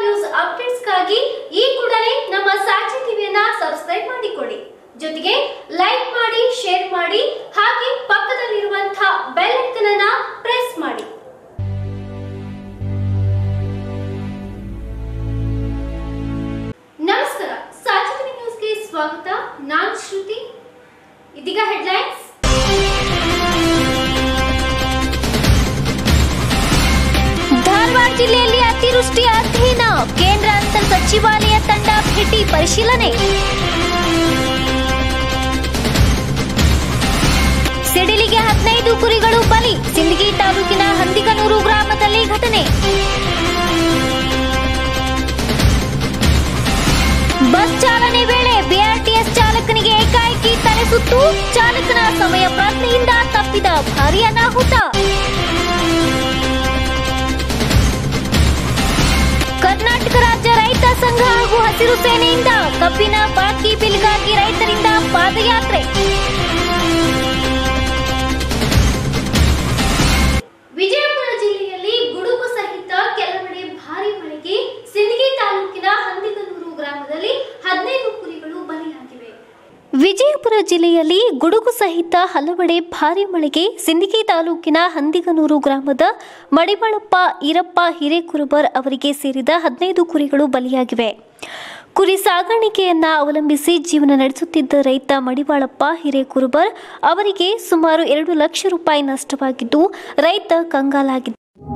News ಅಪ್ಡೇಟ್ಸ್ಗಾಗಿ ಈ ಕೂಡಲೇ ನಮ್ಮ ಸಾಕ್ಷಿ ಟಿವಿಯನ್ನ ಸಬ್ಸ್ಕ್ರೈಬ್ ಮಾಡಿಕೊಳ್ಳಿ ಜೊತೆಗೆ ಲೈಕ್ ಮಾಡಿ ಶೇರ್ ಮಾಡಿ ಹಾಗೆ ಪಕ್ಕದಲ್ಲಿರುವಂತಹ ಬೆಲ್ ಐಕನ್ ಅನ್ನ ಪ್ರೆಸ್ ಮಾಡಿ ನಮಸ್ಕಾರ ಸಾಕ್ಷಿ ಟಿವಿ ನ್ಯೂಸ್ಗೆ ಸ್ವಾಗತ ನಾನ್ ಶ್ರುತಿ ಇದೀಗ ಹೆಡ್ಲೈನ್ಸ್ ಧಾರವಾಡ ಜಿಲ್ಲೆಯಲ್ಲಿ ಅತಿವೃಷ್ಟಿ ಅಧ್ಯಯನ ಕೇಂದ್ರ ಅಂತರ್ ಸಚಿವಾಲಯ ತಂಡ ಭೇಟಿ ಪರಿಶೀಲನೆ ಸಿಡಿಲಿಗೆ ಹದಿನೈದು ಕುರಿಗಳು ಬಲಿ ಸಿಂದಗಿ ತಾಲೂಕಿನ ಹಂದಿಗನೂರು ಗ್ರಾಮದಲ್ಲಿ ಘಟನೆ ಬಸ್ ಚಾಲನೆ ವೇಳೆ ಬಿಆರ್ಟಿಎಸ್ ಚಾಲಕನಿಗೆ ಏಕಾಏಕಿ ತಲೆ ಸುತ್ತು ಚಾಲಕನ ಸಮಯ ಪ್ರಜ್ಞೆಯಿಂದ ತಪ್ಪಿದ ಭಾರೀ ಅನಾಹುತ ಕರ್ನಾಟಕ ರಾಜ್ಯ ರೈತ ಸಂಘ ಹಾಗೂ ಹಸಿರು ಸೇನೆಯಿಂದ ಕಬ್ಬಿನ ಬಾಕಿ ಬಿಲ್ಗಾಗಿ ರೈತರಿಂದ ಪಾದಯಾತ್ರೆ ವಿಜಯಪುರ ಜಿಲ್ಲೆಯಲ್ಲಿ ಗುಡುಗು ಸಹಿತ ಕೆಲವೆಡೆ ಭಾರಿ ಮಳೆಗೆ ಸಿಂದಗಿ ತಾಲೂಕಿನ ಹಂದಿಗನೂರು ಗ್ರಾಮದಲ್ಲಿ ಹದಿನೈದು ಕುರಿಗಳು ಬಲಿಯಾಗಿವೆ ವಿಜಯಪುರ ಜಿಲ್ಲೆಯಲ್ಲಿ ಗುಡುಗು ಸಹಿತ ಹಲವೆಡೆ ಭಾರಿ ಮಳೆಗೆ ಸಿಂದಗಿ ತಾಲೂಕಿನ ಹಂದಿಗನೂರು ಗ್ರಾಮದ ಮಡಿಮಳಪ್ಪ ಈರಪ್ಪ ಹಿರೇಕುರುಬರ್ ಅವರಿಗೆ ಸೇರಿದ ಹದಿನೈದು ಕುರಿಗಳು ಬಲಿಯಾಗಿವೆ ಕುರಿ ಸಾಗಾಣಿಕೆಯನ್ನ ಅವಲಂಬಿಸಿ ಜೀವನ ನಡೆಸುತ್ತಿದ್ದ ರೈತ ಮಡಿವಾಳಪ್ಪ ಹಿರೇಕುರುಬರ್ ಅವರಿಗೆ ಸುಮಾರು ಎರಡು ಲಕ್ಷ ರೂಪಾಯಿ ನಷ್ಟವಾಗಿದ್ದು ರೈತ ಕಂಗಾಲಾಗಿದ್ದ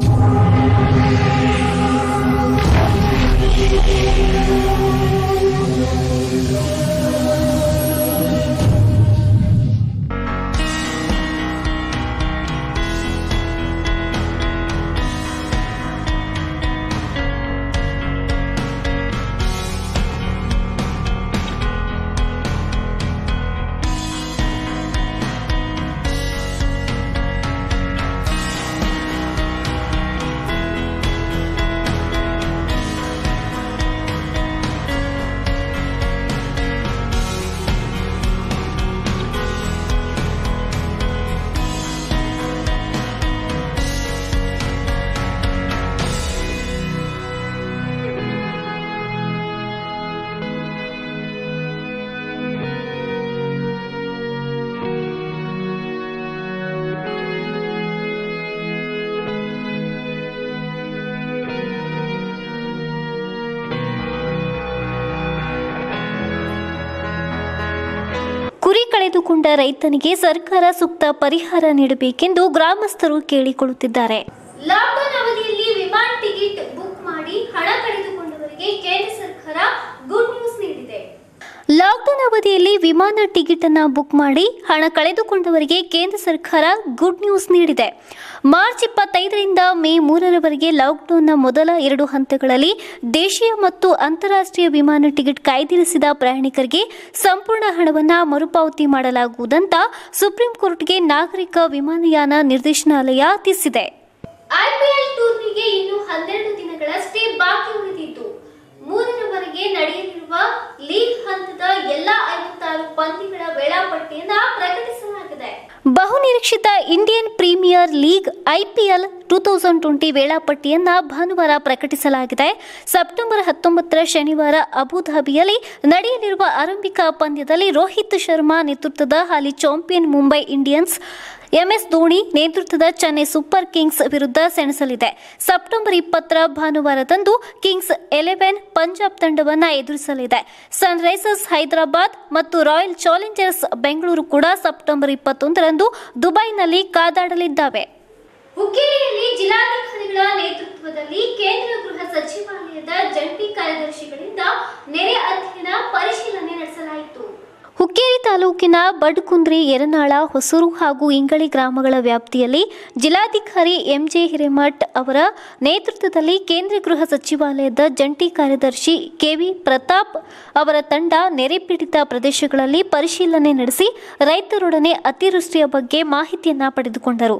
ಕುರಿ ಕಳೆದುಕೊಂಡ ರೈತನಿಗೆ ಸರ್ಕಾರ ಸೂಕ್ತ ಪರಿಹಾರ ನೀಡಬೇಕೆಂದು ಗ್ರಾಮಸ್ಥರು ಕೇಳಿಕೊಳ್ಳುತ್ತಿದ್ದಾರೆ ಲಾಕ್ಡೌನ್ ಅವಧಿಯಲ್ಲಿ ವಿಮಾನ ಟಿಕೆಟ್ ಬುಕ್ ಮಾಡಿ ಹಣ ಕಳೆದುಕೊಂಡವರಿಗೆ ಕೇಂದ್ರ ಸರ್ಕಾರ ಗುಡ್ ನ್ಯೂಸ್ ನೀಡಿದೆ ಲಾಕ್ಡೌನ್ ಅವಧಿಯಲ್ಲಿ ವಿಮಾನ ಟಿಕೆಟ್ ಅನ್ನ ಬುಕ್ ಮಾಡಿ ಹಣ ಕಳೆದುಕೊಂಡವರಿಗೆ ಕೇಂದ್ರ ಸರ್ಕಾರ ಗುಡ್ ನ್ಯೂಸ್ ನೀಡಿದೆ ಮಾರ್ಚ್ ಇಪ್ಪತ್ತೈದರಿಂದ ಮೇ ಮೂರರವರೆಗೆ ಲಾಕ್ಡೌನ್ನ ಮೊದಲ ಎರಡು ಹಂತಗಳಲ್ಲಿ ದೇಶೀಯ ಮತ್ತು ಅಂತಾರಾಷ್ಟ್ರೀಯ ವಿಮಾನ ಟಿಕೆಟ್ ಕಾಯ್ದಿರಿಸಿದ ಪ್ರಯಾಣಿಕರಿಗೆ ಸಂಪೂರ್ಣ ಹಣವನ್ನು ಮರುಪಾವತಿ ಮಾಡಲಾಗುವುದಂತ ಸುಪ್ರೀಂ ಕೋರ್ಟ್ಗೆ ನಾಗರಿಕ ವಿಮಾನಯಾನ ನಿರ್ದೇಶನಾಲಯ ತಿಳಿಸಿದೆ ಐಪಿಎಲ್ ಟೂರ್ನಿಗೆ ಇನ್ನು ಹನ್ನೆರಡು ದಿನಗಳಷ್ಟೇ ಬಾಕಿ ಉಳಿದಿದ್ದು ಮೂರರವರೆಗೆ ನಡೆಯಲಿರುವ ಲೀಗ್ ಹಂತದ ಎಲ್ಲಾ ಐವತ್ತಾರು ಪಂದ್ಯಗಳ ವೇಳಾಪಟ್ಟಿಯನ್ನ ಪ್ರಕಟಿಸಲಾಗಿದೆ ಬಹುನಿರೀಕ್ಷಿತ Indian premier league IPL two thousand twenty ವೇಳಾಪಟ್ಟಿಯನ್ನ ಭಾನುವಾರ ಪ್ರಕಟಿಸಲಾಗಿದೆ ಸೆಪ್ಟೆಂಬರ್ ಹತ್ತೊಂಬತ್ತರ ಶನಿವಾರ ಅಬುಧಾಬಿಯಲ್ಲಿ ನಡೆಯಲಿರುವ ಆರಂಭಿಕ ಪಂದ್ಯದಲ್ಲಿ ರೋಹಿತ್ ಶರ್ಮಾ ನೇತೃತ್ವದ ಹಾಲಿ champion Mumbai Indians MS Dhoni ನೇತೃತ್ವದ ಚೆನ್ನೈ ಸೂಪರ್ ಕಿಂಗ್ಸ್ ವಿರುದ್ಧ ಸೆಣಸಲಿದೆ ಸೆಪ್ಟೆಂಬರ್ ಇಪ್ಪತ್ತರ ಭಾನುವಾರದಂದು ಕಿಂಗ್ಸ್ ಎಲೆವೆನ್ ಪಂಜಾಬ್ ತಂಡವನ್ನು ಎದುರಿಸಲಿದೆ ಸನ್ರೈಸರ್ಸ್ ಹೈದರಾಬಾದ್ ಮತ್ತು ರಾಯಲ್ ಚಾಲೆಂಜರ್ಸ್ ಬೆಂಗಳೂರು ಕೂಡ ಸೆಪ್ಟೆಂಬರ್ ಇಪ್ಪತ್ತೊಂದರಂದು ದುಬೈನಲ್ಲಿ ಕಾದಾಡಲಿದ್ದಾವೆ ಹುಕ್ಕೇರಿಯಲ್ಲಿ ಜಿಲ್ಲಾಧಿಕಾರಿಗಳ ನೇತೃತ್ವದಲ್ಲಿ ಕೇಂದ್ರ ಗೃಹ ಸಚಿವಾಲಯದ ಜಂಟಿ ಕಾರ್ಯದರ್ಶಿಗಳಿಂದ ನೆರೆ ಅಧ್ಯಯನ ಪರಿಶೀಲನೆ ನಡೆಸಲಾಯಿತು ಹುಕ್ಕೇರಿ ತಾಲೂಕಿನ ಬಡ್ಕುಂದ್ರಿ ಯರನಾಳ ಹೊಸೂರು ಹಾಗೂ ಇಂಗಳಿ ಗ್ರಾಮಗಳ ವ್ಯಾಪ್ತಿಯಲ್ಲಿ ಜಿಲ್ಲಾಧಿಕಾರಿ ಎಂಜೆ ಹಿರೇಮಠ್ ಅವರ ನೇತೃತ್ವದಲ್ಲಿ ಕೇಂದ್ರ ಗೃಹ ಸಚಿವಾಲಯದ ಜಂಟಿ ಕಾರ್ಯದರ್ಶಿ ಕೆವಿ ಪ್ರತಾಪ್ ಅವರ ತಂಡ ನೆರೆ ಪೀಡಿತ ಪ್ರದೇಶಗಳಲ್ಲಿ ಪರಿಶೀಲನೆ ನಡೆಸಿ ರೈತರೊಡನೆ ಅತಿವೃಷ್ಟಿಯ ಬಗ್ಗೆ ಮಾಹಿತಿಯನ್ನ ಪಡೆದುಕೊಂಡರು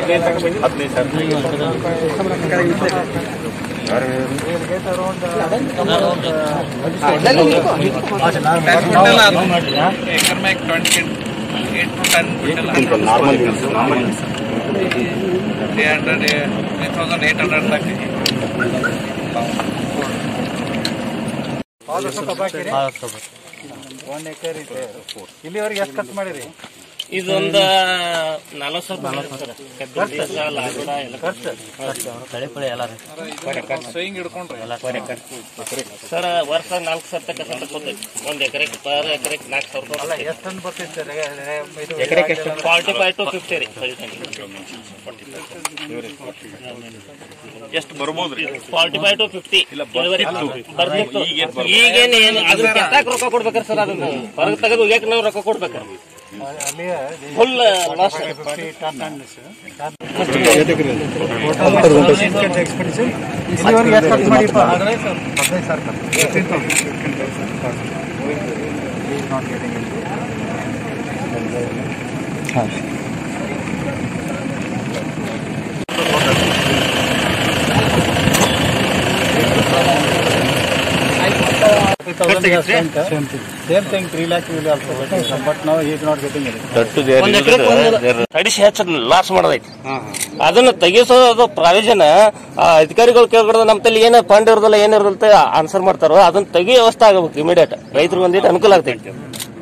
एकर में एक twenty eight to ten quintal normal normal three hundred three thousand eight hundred तक ಒಂದ್ ಎಕರೆ ಇದೆ ಇಲ್ಲಿವರೆಗೆ ಎಷ್ಟು ಖರ್ಚು ಮಾಡಿರಿ ಇದೊಂದ ನಲವತ್ತು ಸಾವಿರ ನಲವತ್ತು ಸಾವಿರ ಕಬ್ಬು ಬೀಜ, ಲಾಗುಡ ಎಲ್ಲ ಖರ್ಚು ಕಳೆ ಪಳೆ ಎಲ್ಲ ರೀ. ಕೊನೆ ಖರ್ಚು. ಎಲ್ಲ ಕೊನೆ ಖರ್ಚು. ಸರ್ ವರ್ಷ ನಾಲ್ಕು ಸಾವಿರ ತನಕ ಸತ್ತ ಕೊಡ್ತೈತಿ ಒಂದ್ ಎಕರೆಗೆ ಪರ್ ಎಕರೆಗೆ ನಾಲ್ಕು ಸಾವಿರ ರೂಪಾಯಿ ಎಷ್ಟು ಟನ್ ಬರ್ತೈತೆ ಸರ್ ಇದು ಎಕರೆಗೆ ಎಷ್ಟು ಫಾರ್ಟಿ ಫೈವ್ ಟು ಫಿಫ್ಟಿ ರೀ ಎಷ್ಟು ಬರ್ಬೋದ್ರಿ ಫಾರ್ಟಿ ಫೈವ್ ಟು ಫಿಫ್ಟಿ ಬರ್ತಿತ್ತು ಈಗೇನು ಏನು ಅದ್ರ ಕೆತ್ತಾಕ ರೊಕ್ಕ ಕೊಡ್ಬೇಕ್ರಿ ಸರ್ ಅದನ್ನ ಹೊರಗೆ ತೆಗೆದು ಹೋಗ್ಯಾಕ ನಾವು ರೊಕ್ಕ ಕೊಡ್ಬೇಕ್ರಿ ಅಲ್ಲಿ ಫುಲ್ ಲಾಸ್ ಎಕ್ಸ್ಪೆನ್ಸಿವ್ ಇಲ್ಲಿವರೆಗೆ ಎಷ್ಟು ಖರ್ಚು ಮಾಡಿಪ್ಪ ಹದಿನೈದು ಸಾವಿರ same thing three lakh will also but ನಾವು ಈಸ್ ನಾಟ್ ಗೆಟಿಂಗ್ ಇಟ್ ಒಂದ್ ಎಕರೆ ಅಡಿಸಿ ಹೆಚ್ಚ ಲಾಸ್ ಮಾಡೋದೈತಿ ಅದನ್ನ ತೆಗಿಸೋದು ಪ್ರಾವಿಷನ್ ಅಧಿಕಾರಿಗಳು ಕೇಳ್ಬಿಡ್ದು ನಮ್ಮ ತಲೆ ಏನ ಫಂಡ್ ಇರೋದಿಲ್ಲ ಏನ್ ಇರೋದಿಲ್ಲ ಆನ್ಸರ್ ಮಾಡ್ತಾರೋ ಅದನ್ನ ತೆಗಿ ವ್ಯವಸ್ಥೆ ಆಗಬೇಕು ಇಮಿಡಿಯೇಟ್ ರೈತರಿಗೆ ಒಂದಿಟ್ಟು ಅನುಕೂಲ ಆಗ್ತೈತಿ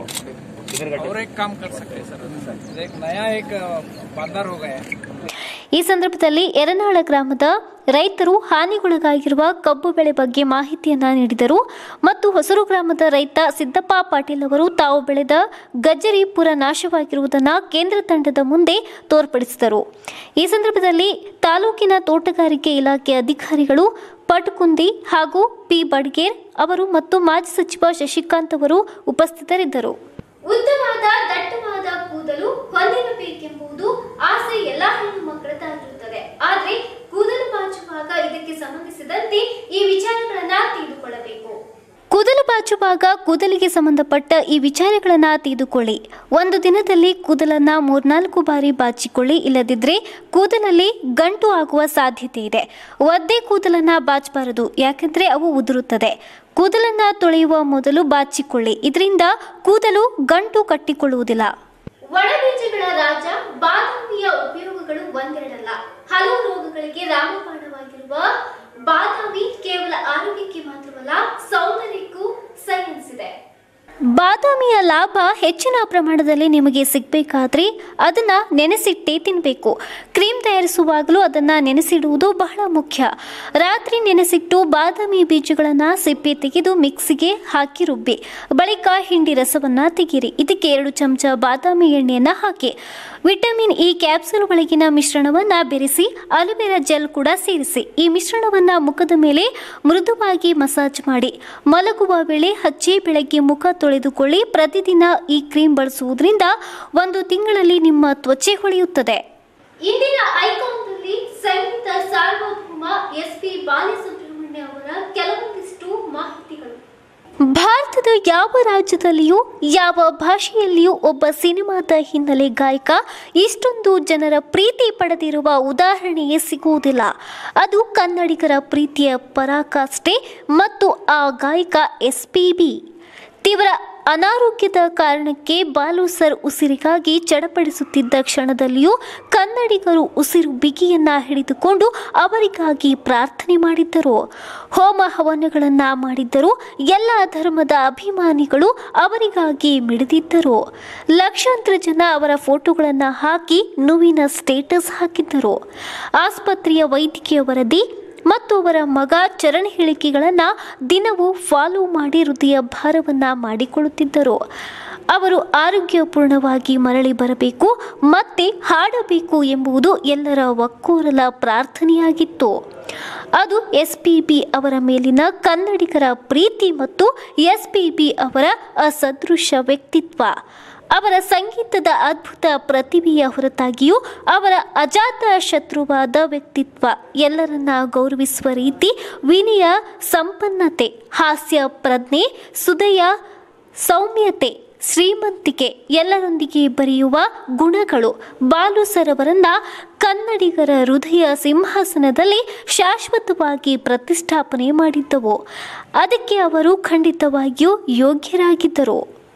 और एक काम कर सकते हैं सर एक नया एक बाजार हो गया है ಈ ಸಂದರ್ಭದಲ್ಲಿ ಯರನಾಳ ಗ್ರಾಮದ ರೈತರು ಹಾನಿಗೊಳಗಾಗಿರುವ ಕಬ್ಬು ಬೆಳೆ ಬಗ್ಗೆ ಮಾಹಿತಿಯನ್ನ ನೀಡಿದರು ಮತ್ತು ಹೊಸರು ಗ್ರಾಮದ ರೈತ ಸಿದ್ದಪ್ಪ ಪಾಟೀಲ್ ಅವರು ತಾವು ಬೆಳೆದ ಗಜ್ಜರಿ ಪುರ ನಾಶವಾಗಿರುವುದನ್ನು ಕೇಂದ್ರ ತಂಡದ ಮುಂದೆ ತೋರ್ಪಡಿಸಿದರು ಈ ಸಂದರ್ಭದಲ್ಲಿ ತಾಲೂಕಿನ ತೋಟಗಾರಿಕೆ ಇಲಾಖೆ ಅಧಿಕಾರಿಗಳು ಪಟ್ಕುಂದಿ ಹಾಗೂ ಪಿ ಬಡ್ಗೇರ್ ಅವರು ಮತ್ತು ಮಾಜಿ ಸಚಿವ ಶಶಿಕಾಂತ್ ಅವರು ಉಪಸ್ಥಿತರಿದ್ದರು ಉದ್ದವಾದ ದಟ್ಟವಾದ ಕೂದಲು ಹೊಂದಿರಬೇಕೆಂಬುದು ಆಸೆ ಎಲ್ಲಾ ಹೆಣ್ಣು ಮಕ್ಕಳದಾಗಿರುತ್ತದೆ ಆದ್ರೆ ಕೂದಲು ಬಾಚುವಾಗ ಇದಕ್ಕೆ ಸಂಬಂಧಿಸಿದಂತೆ ಈ ವಿಚಾರಗಳನ್ನ ತಿಳಿದುಕೊಳ್ಳಬೇಕು ಕೂದಲು ಬಾಚುವಾಗ ಕೂದಲಿಗೆ ಸಂಬಂಧಪಟ್ಟ ಈ ವಿಚಾರಗಳನ್ನ ತಿಳಿದುಕೊಳ್ಳಿ ಒಂದು ದಿನದಲ್ಲಿ ಕೂದಲನ್ನ ಮೂರ್ನಾಲ್ಕು ಬಾರಿ ಬಾಚಿಕೊಳ್ಳಿ ಇಲ್ಲದಿದ್ರೆ ಕೂದಲಲ್ಲಿ ಗಂಟು ಆಗುವ ಸಾಧ್ಯತೆ ಇದೆ ಒದ್ದೆ ಕೂದಲನ್ನ ಬಾಚಬಾರದು ಯಾಕೆಂದ್ರೆ ಅವು ಉದುರುತ್ತದೆ ಕೂದಲನ್ನ ತೊಳೆಯುವ ಮೊದಲು ಬಾಚಿಕೊಳ್ಳಿ ಇದರಿಂದ ಕೂದಲು ಗಂಟು ಕಟ್ಟಿಕೊಳ್ಳುವುದಿಲ್ಲ ಒಣಬೀಜಗಳ ರಾಜ ಬಾದಾಮಿಯ ಉಪಯೋಗಗಳು ಒಂದೆರಡಲ್ಲ ಹಲವು ರೋಗಗಳಿಗೆ ರಾಮಬಾಣವಾಗಿರುವ ಬಾದಾಮಿ ಕೇವಲ ಆರೋಗ್ಯಕ್ಕೆ ಮಾತ್ರವಲ್ಲ ಸೌಂದರ್ಯಕ್ಕೂ ಸೈನ್ಸ್ ಇದೆ ಬಾದಾಮಿಯ ಲಾಭ ಹೆಚ್ಚಿನ ಪ್ರಮಾಣದಲ್ಲಿ ನಿಮಗೆ ಸಿಗಬೇಕಾದ್ರೆ ಅದನ್ನು ನೆನೆಸಿಟ್ಟೇ ತಿನ್ನಬೇಕು ಕ್ರೀಮ್ ತಯಾರಿಸುವಾಗಲೂ ಅದನ್ನು ನೆನೆಸಿಡುವುದು ಬಹಳ ಮುಖ್ಯ ರಾತ್ರಿ ನೆನೆಸಿಟ್ಟು ಬಾದಾಮಿ ಬೀಜಗಳನ್ನು ಸಿಪ್ಪೆ ತೆಗೆದು ಮಿಕ್ಸಿಗೆ ಹಾಕಿ ರುಬ್ಬಿ ಬಳಿಕ ಹಿಂಡಿ ರಸವನ್ನು ತೆಗೀರಿ ಇದಕ್ಕೆ ಎರಡು ಚಮಚ ಬಾದಾಮಿ ಎಣ್ಣೆಯನ್ನು ಹಾಕಿ ವಿಟಮಿನ್ ಇ ಕ್ಯಾಪ್ಸೂಲ್ ಒಳಗಿನ ಮಿಶ್ರಣವನ್ನು ಬೆರೆಸಿ ಅಲೋವೆರಾ ಜೆಲ್ ಕೂಡ ಸೇರಿಸಿ ಈ ಮಿಶ್ರಣವನ್ನು ಮುಖದ ಮೇಲೆ ಮೃದುವಾಗಿ ಮಸಾಜ್ ಮಾಡಿ ಮಲಗುವ ವೇಳೆ ಹಚ್ಚಿ ಬೆಳಗ್ಗೆ ಮುಖ ತೊಳೆದುಕೊಳ್ಳಿ ಪ್ರತಿದಿನ ಈ ಕ್ರೀಮ್ ಬಳಸುವುದರಿಂದ ಒಂದು ತಿಂಗಳಲ್ಲಿ ನಿಮ್ಮ ತ್ವಚೆ ಹೊಳೆಯುತ್ತದೆ ಇಂದಿನ ಐಕಾನ್ನಲ್ಲಿ ಸಂಗೀತ ಸಾರ್ವಭೌಮ ಎಸ್ ಪಿ ಬಾಲಸುಬ್ರಹ್ಮಣ್ಯ ಅವರ ಕೆಲವೊಂದಿಷ್ಟು ಮಾಹಿತಿಗಳು ಭಾರತದ ಯಾವ ರಾಜ್ಯದಲ್ಲಿಯೂ ಯಾವ ಭಾಷೆಯಲ್ಲಿಯೂ ಒಬ್ಬ ಸಿನಿಮಾದ ಹಿನ್ನೆಲೆ ಗಾಯಕ ಇಷ್ಟೊಂದು ಜನರ ಪ್ರೀತಿ ಪಡೆದಿರುವ ಉದಾಹರಣೆಯೇ ಸಿಗುವುದಿಲ್ಲ ಅದು ಕನ್ನಡಿಗರ ಪ್ರೀತಿಯ ಪರಾಕಾಷ್ಠೆ ಮತ್ತು ಆ ಗಾಯಕ ಎಸ್ ಪಿ ಬಿ ತೀವ್ರ ಅನಾರೋಗ್ಯದ ಕಾರಣಕ್ಕೆ ಬಾಲು ಸರ್ ಉಸಿರಿಗಾಗಿ ಚಡಪಡಿಸುತ್ತಿದ್ದ ಕ್ಷಣದಲ್ಲಿಯೂ ಕನ್ನಡಿಗರು ಉಸಿರು ಬಿಗಿಯನ್ನ ಹಿಡಿದುಕೊಂಡು ಅವರಿಗಾಗಿ ಪ್ರಾರ್ಥನೆ ಮಾಡಿದ್ದರು ಹೋಮ ಹವನಗಳನ್ನು ಮಾಡಿದ್ದರು ಎಲ್ಲ ಧರ್ಮದ ಅಭಿಮಾನಿಗಳು ಅವರಿಗಾಗಿ ಮಿಡಿದಿದ್ದರು ಲಕ್ಷಾಂತರ ಜನ ಅವರ ಫೋಟೋಗಳನ್ನು ಹಾಕಿ ನೋವಿನ ಸ್ಟೇಟಸ್ ಹಾಕಿದ್ದರು ಆಸ್ಪತ್ರೆಯ ವೈದ್ಯಕೀಯ ವರದಿ ಮತ್ತು ಅವರ ಮಗ ಚರಣ ಹೇಳಿಕೆಗಳನ್ನು ದಿನವೂ ಫಾಲೋ ಮಾಡಿ ಹೃದಯ ಭಾರವನ್ನು ಮಾಡಿಕೊಳ್ಳುತ್ತಿದ್ದರು ಅವರು ಆರೋಗ್ಯಪೂರ್ಣವಾಗಿ ಮರಳಿ ಬರಬೇಕು ಮತ್ತೆ ಹಾಡಬೇಕು ಎಂಬುದು ಎಲ್ಲರ ಒಕ್ಕೋರಲ ಪ್ರಾರ್ಥನೆಯಾಗಿತ್ತು ಅದು ಎಸ್ ಪಿ ಬಿ ಅವರ ಮೇಲಿನ ಕನ್ನಡಿಗರ ಪ್ರೀತಿ ಮತ್ತು ಎಸ್ ಪಿ ಬಿ ಅವರ ಅಸದೃಶ ವ್ಯಕ್ತಿತ್ವ ಅವರ ಸಂಗೀತದ ಅದ್ಭುತ ಪ್ರತಿಭೆಯ ಹೊರತಾಗಿಯೂ ಅವರ ಅಜಾತ ಶತ್ರುವಾದ ವ್ಯಕ್ತಿತ್ವ ಎಲ್ಲರನ್ನ ಗೌರವಿಸುವ ರೀತಿ ವಿನಯ ಸಂಪನ್ನತೆ ಹಾಸ್ಯ ಪ್ರಜ್ಞೆ ಸುದಯ ಸೌಮ್ಯತೆ ಶ್ರೀಮಂತಿಕೆ ಎಲ್ಲರೊಂದಿಗೆ ಬರೆಯುವ ಗುಣಗಳು ಬಾಲು ಸರ್ ಅವರನ್ನ ಕನ್ನಡಿಗರ ಹೃದಯ ಸಿಂಹಾಸನದಲ್ಲಿ ಶಾಶ್ವತವಾಗಿ ಪ್ರತಿಷ್ಠಾಪನೆ ಮಾಡಿದ್ದವು ಅದಕ್ಕೆ ಅವರು ಖಂಡಿತವಾಗಿಯೂ ಯೋಗ್ಯರಾಗಿದ್ದರು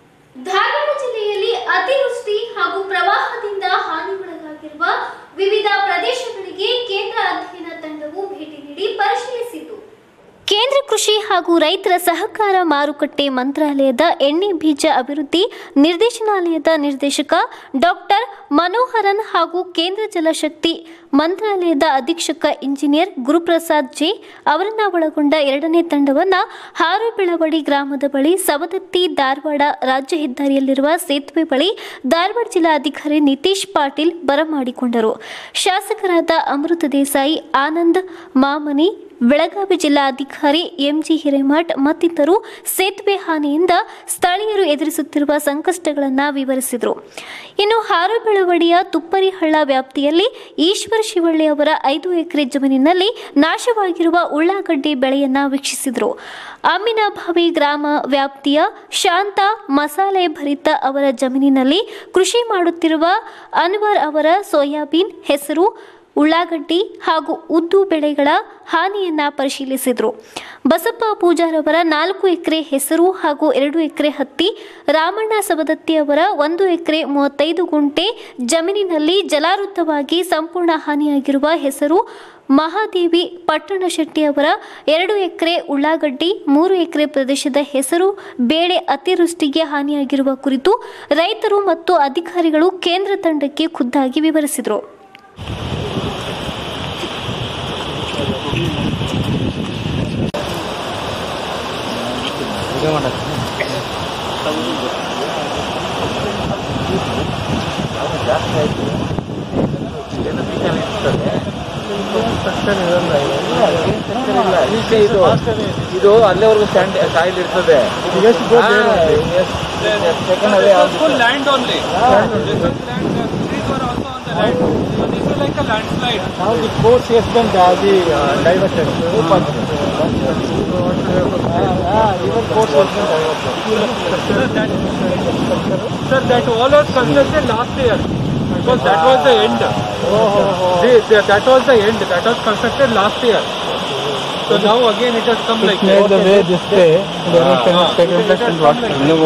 ಧಾರವಾಡ ಜಿಲ್ಲೆಯಲ್ಲಿ ಅತಿವೃಷ್ಟಿ ಹಾಗೂ ಪ್ರವಾಹದಿಂದ ಹಾನಿಗೊಳಗಾಗಿರುವ ವಿವಿಧ ಪ್ರದೇಶಗಳಿಗೆ ಕೇಂದ್ರ ಅಧ್ಯಯನ ತಂಡವು ಭೇಟಿ ನೀಡಿ ಪರಿಶೀಲಿಸಿತು ಕೇಂದ್ರ ಕೃಷಿ ಹಾಗೂ ರೈತರ ಸಹಕಾರ ಮಾರುಕಟ್ಟೆ ಮಂತ್ರಾಲಯದ ಎಣ್ಣೆ ಬೀಜ ಅಭಿವೃದ್ಧಿ ನಿರ್ದೇಶನಾಲಯದ ನಿರ್ದೇಶಕ ಡಾಕ್ಟರ್ ಮನೋಹರನ್ ಹಾಗೂ ಕೇಂದ್ರ ಜಲಶಕ್ತಿ ಮಂತ್ರಾಲಯದ ಅಧೀಕ್ಷಕ ಇಂಜಿನಿಯರ್ ಗುರುಪ್ರಸಾದ್ ಜೆ ಅವರನ್ನ ಒಳಗೊಂಡ ಎರಡನೇ ತಂಡವನ್ನ ಹಾರುಬೆಳವಡಿ ಗ್ರಾಮದ ಬಳಿ ಸವದತ್ತಿ ಧಾರವಾಡ ರಾಜ್ಯ ಹೆದ್ದಾರಿಯಲ್ಲಿರುವ ಸೇತುವೆ ಬಳಿ ಧಾರವಾಡ ಜಿಲ್ಲಾಧಿಕಾರಿ ನಿತೀಶ್ ಪಾಟೀಲ್ ಬರಮಾಡಿಕೊಂಡರು ಶಾಸಕರಾದ ಅಮೃತ ದೇಸಾಯಿ ಆನಂದ್ ಮಾಮನಿ ಬೆಳಗಾವಿ ಜಿಲ್ಲಾಧಿಕಾರಿ ಎಂಜಿ ಹಿರೇಮಠ್ ಮತ್ತಿತರರು ಸೇತುವೆ ಹಾನಿಯಿಂದ ಸ್ಥಳೀಯರು ಎದುರಿಸುತ್ತಿರುವ ಸಂಕಷ್ಟಗಳನ್ನು ವಿವರಿಸಿದರು ಇನ್ನು ಹಾರುಬೆಳವಡಿಯ ತುಪ್ಪರಿಹಳ್ಳ ವ್ಯಾಪ್ತಿಯಲ್ಲಿ ಈಶ್ವರ ಶಿವಳ್ಳಿ ಅವರ ಐದು ಎಕರೆ ಜಮೀನಿನಲ್ಲಿ ನಾಶವಾಗಿರುವ ಉಳ್ಳಾಗಡ್ಡಿ ಬೆಳೆಯನ್ನ ವೀಕ್ಷಿಸಿದರು ಅಮ್ಮಿನಭಾವಿ ಗ್ರಾಮ ವ್ಯಾಪ್ತಿಯ ಶಾಂತ ಮಸಾಲೆ ಭರಿತ ಅವರ ಜಮೀನಿನಲ್ಲಿ ಕೃಷಿ ಮಾಡುತ್ತಿರುವ ಅನ್ವರ್ ಅವರ ಸೋಯಾಬೀನ್ ಹೆಸರು ಉಳ್ಳಾಗಡ್ಡಿ ಹಾಗೂ ಉದ್ದು ಬೆಳೆಗಳ ಹಾನಿಯನ್ನ ಪರಿಶೀಲಿಸಿದರು ಬಸಪ್ಪ ಪೂಜಾರವರ ನಾಲ್ಕು ಎಕರೆ ಹೆಸರು ಹಾಗೂ ಎರಡು ಎಕರೆ ಹತ್ತಿ ರಾಮಣ್ಣ ಸವದತ್ತಿ ಅವರ ಒಂದು ಎಕರೆ ಮೂವತ್ತೈದು ಗುಂಟೆ ಜಮೀನಿನಲ್ಲಿ ಜಲಾವೃತವಾಗಿ ಸಂಪೂರ್ಣ ಹಾನಿಯಾಗಿರುವ ಹೆಸರು ಮಹಾದೇವಿ ಪಟ್ಟಣಶೆಟ್ಟಿ ಅವರ ಎರಡು ಎಕರೆ ಉಳ್ಳಾಗಡ್ಡಿ ಮೂರು ಎಕರೆ ಪ್ರದೇಶದ ಹೆಸರು ಬೇಳೆ ಅತಿವೃಷ್ಟಿಗೆ ಹಾನಿಯಾಗಿರುವ ಕುರಿತು ರೈತರು ಮತ್ತು ಅಧಿಕಾರಿಗಳು ಕೇಂದ್ರ ತಂಡಕ್ಕೆ ಖುದ್ದಾಗಿ ವಿವರಿಸಿದರು ಇದು ಇದು ಅಲ್ಲಿವರೆಗೂ ಸ್ಟ್ಯಾಂಡ್ ಕಾಯಿಲ್ ಇರ್ತದೆ full land only. This was land, uh, trees were also on the land. So this is like a landslide. Now the course has been uh, the, uh, diverted. Ah, river course has been diverted. Sir, that, sir, that wall was constructed last year. Because that was the end. The- the- that was the end. That was constructed last year. So now again it has come like Made the that. way this way, the road cannot take effect and what.